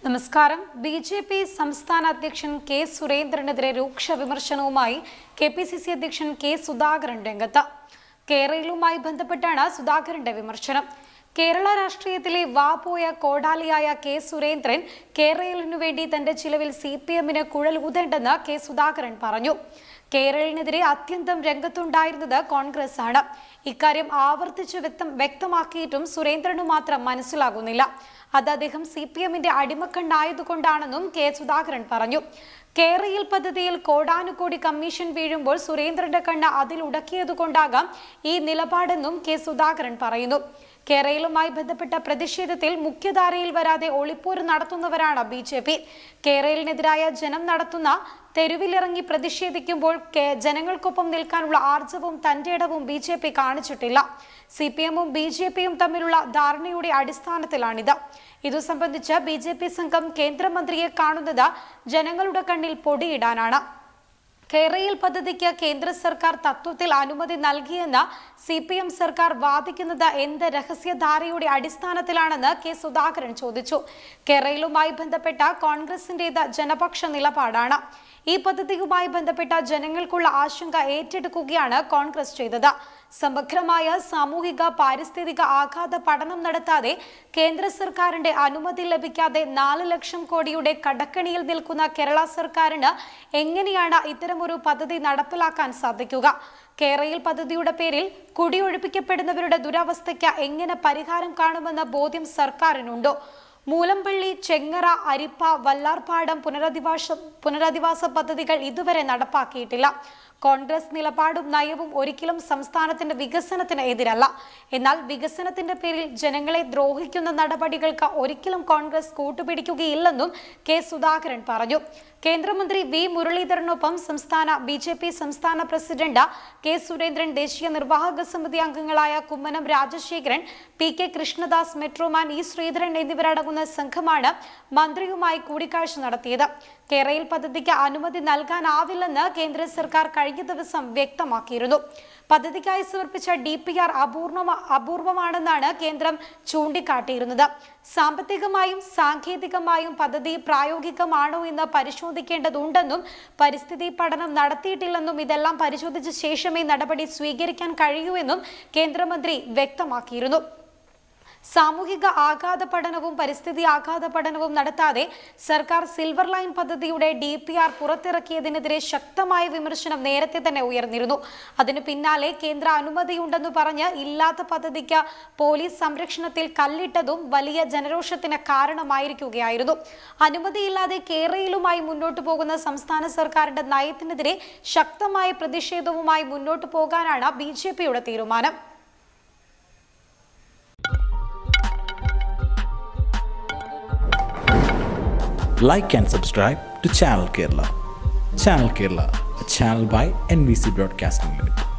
നമസ്കാരം B J P സംസ്ഥാന അധ്യക്ഷൻ കെ സുരേന്ദ്രനെതിരെ രൂക്ഷ വിമർശനവുമായി കെ പി സി സി അധ്യക്ഷൻ കെ സുധാകരൻ രംഗത്ത് കേരളവുമായി ബന്ധപ്പെട്ടാണ് സുധാകരന്റെ വിമർശനം കേരള രാഷ്ട്രീയത്തിലെ വാപോയ കോടാലിയായ കെ സുരേന്ദ്രൻ കേരളിനു വേണ്ടി തന്റെ ചിലവിൽ സി പി എമ്മിന് കുഴൽ ഊതേണ്ടെന്ന് കെ സുധാകരൻ പറഞ്ഞു കേരളിനെതിരെ അത്യന്തം രംഗത്തുണ്ടായിരുന്നത് കോൺഗ്രസ് ആണ് ഇക്കാര്യം ആവർത്തിച്ച് വ്യക്തം വ്യക്തമാക്കിയിട്ടും സുരേന്ദ്രനു മാത്രം മനസ്സിലാകുന്നില്ല അത് അദ്ദേഹം സി പി എമ്മിന്റെ അടിമക്കണ്ണായതുകൊണ്ടാണെന്നും കെ സുധാകരൻ പറഞ്ഞു കേരയിൽ പദ്ധതിയിൽ കോടാനുകോടി കമ്മീഷൻ വീഴുമ്പോൾ സുരേന്ദ്രന്റെ കണ്ണ് അതിൽ ഉടക്കിയതുകൊണ്ടാകാം ഈ നിലപാടെന്നും കെ സുധാകരൻ പറയുന്നു കേരളവുമായി ബന്ധപ്പെട്ട പ്രതിഷേധത്തിൽ മുഖ്യധാരയിൽ വരാതെ ഒളിപ്പോര് നടത്തുന്നവരാണ് ബി ജെ പി കേരളിനെതിരായ ജനം നടത്തുന്ന തെരുവിലിറങ്ങി പ്രതിഷേധിക്കുമ്പോൾ കെ- ജനങ്ങൾക്കൊപ്പം നിൽക്കാനുള്ള ആർജവും തന്റെ ഇടവും ബി ജെ പി കാണിച്ചിട്ടില്ല സി പി എമ്മും ബി ജെ പിയും തമ്മിലുള്ള ധാരണയുടെ അടിസ്ഥാനത്തിലാണിത് ഇതു സംബന്ധിച്ച് ബി ജെ പി സംഘം കേന്ദ്രമന്ത്രിയെ കാണുന്നത് ജനങ്ങളുടെ കണ്ണിൽ പൊടിയിടാനാണ് കേരയിൽ പദ്ധതിക്ക് കേന്ദ്ര സർക്കാർ തത്വത്തിൽ അനുമതി നൽകിയെന്ന് സി പി എം സർക്കാർ വാദിക്കുന്നത് എന്ത് രഹസ്യധാരയുടെ അടിസ്ഥാനത്തിലാണെന്ന് കെ സുധാകരൻ ചോദിച്ചു കേരളവുമായി ബന്ധപ്പെട്ട കോൺഗ്രസിന്റേത് ജനപക്ഷ നിലപാടാണ് ഈ പദ്ധതിയുമായി ബന്ധപ്പെട്ട ജനങ്ങൾക്കുള്ള ആശങ്ക ഏറ്റെടുക്കുകയാണ് കോൺഗ്രസ് ചെയ്തത് സമഗ്രമായ സാമൂഹിക പാരിസ്ഥിതിക ആഘാത പഠനം നടത്താതെ കേന്ദ്ര സർക്കാരിന്റെ അനുമതി ലഭിക്കാതെ നാല് ലക്ഷം കോടിയുടെ കടക്കണിയിൽ നിൽക്കുന്ന കേരള സർക്കാരിന് എങ്ങനെയാണ് ഇത്തരമൊരു പദ്ധതി നടപ്പിലാക്കാൻ സാധിക്കുക കേരയിൽ പദ്ധതിയുടെ പേരിൽ കുടിയൊഴിപ്പിക്കപ്പെടുന്നവരുടെ ദുരവസ്ഥയ്ക്ക് എങ്ങനെ പരിഹാരം കാണുമെന്ന ബോധ്യം സർക്കാരിനുണ്ടോ മൂലമ്പള്ളി ചെങ്ങറ അരിപ്പ വല്ലാർപാടം പുനരധിവാസ പുനരധിവാസ പദ്ധതികൾ ഇതുവരെ നടപ്പാക്കിയിട്ടില്ല കോൺഗ്രസ് നിലപാടും നയവും ഒരിക്കലും സംസ്ഥാനത്തിന്റെ വികസനത്തിന് എതിരല്ല എന്നാൽ വികസനത്തിന്റെ പേരിൽ ജനങ്ങളെ ദ്രോഹിക്കുന്ന നടപടികൾക്ക് ഒരിക്കലും കോൺഗ്രസ് കൂട്ടുപിടിക്കുകയില്ലെന്നും കെ സുധാകരൻ പറഞ്ഞു കേന്ദ്രമന്ത്രി വി മുരളീധരനൊപ്പം സംസ്ഥാന ബി ജെ പി സംസ്ഥാന പ്രസിഡന്റ് കെ സുരേന്ദ്രൻ ദേശീയ നിർവാഹക സമിതി അംഗങ്ങളായ Kummanam Rajasekharan P K Krishnadas metroman E Sreedharan എന്നിവരടങ്ങുന്ന സംഘമാണ് മന്ത്രിയുമായി കൂടിക്കാഴ്ച നടത്തിയത് കേരയിൽ പദ്ധതിക്ക് അനുമതി നൽകാനാവില്ലെന്ന് കേന്ദ്ര സർക്കാർ കഴിഞ്ഞ ദിവസം വ്യക്തമാക്കിയിരുന്നു പദ്ധതിക്കായി സമർപ്പിച്ച ഡി പി ആർ അപൂർണ അപൂർവമാണെന്നാണ് കേന്ദ്രം ചൂണ്ടിക്കാട്ടിയിരുന്നത് സാമ്പത്തികമായും സാങ്കേതികമായും പദ്ധതി പ്രായോഗികമാണോ എന്ന് പരിശോധിക്കേണ്ടതുണ്ടെന്നും പരിസ്ഥിതി പഠനം നടത്തിയിട്ടില്ലെന്നും ഇതെല്ലാം പരിശോധിച്ച ശേഷമേ നടപടി സ്വീകരിക്കാൻ കഴിയൂ എന്നും കേന്ദ്രമന്ത്രി വ്യക്തമാക്കിയിരുന്നു സാമൂഹിക ആഘാത പഠനവും പരിസ്ഥിതി ആഘാത പഠനവും നടത്താതെ സർക്കാർ സിൽവർ ലൈൻ പദ്ധതിയുടെ ഡി പി ആർ പുറത്തിറക്കിയതിനെതിരെ ശക്തമായ വിമർശനം നേരത്തെ തന്നെ ഉയർന്നിരുന്നു അതിനു പിന്നാലെ കേന്ദ്ര അനുമതിയുണ്ടെന്ന് പറഞ്ഞ് ഇല്ലാത്ത പദ്ധതിക്ക് പോലീസ് സംരക്ഷണത്തിൽ കല്ലിട്ടതും വലിയ ജനരോഷത്തിന് കാരണമായിരിക്കുകയായിരുന്നു അനുമതിയില്ലാതെ കേരളയിലുമായി മുന്നോട്ടു പോകുന്ന സംസ്ഥാന സർക്കാരിന്റെ നയത്തിനെതിരെ ശക്തമായ പ്രതിഷേധവുമായി മുന്നോട്ടു പോകാനാണ് ബി ജെ പിയുടെ തീരുമാനം like and subscribe to Channel Kerala. Channel Kerala, a channel by NBC Broadcasting Limited.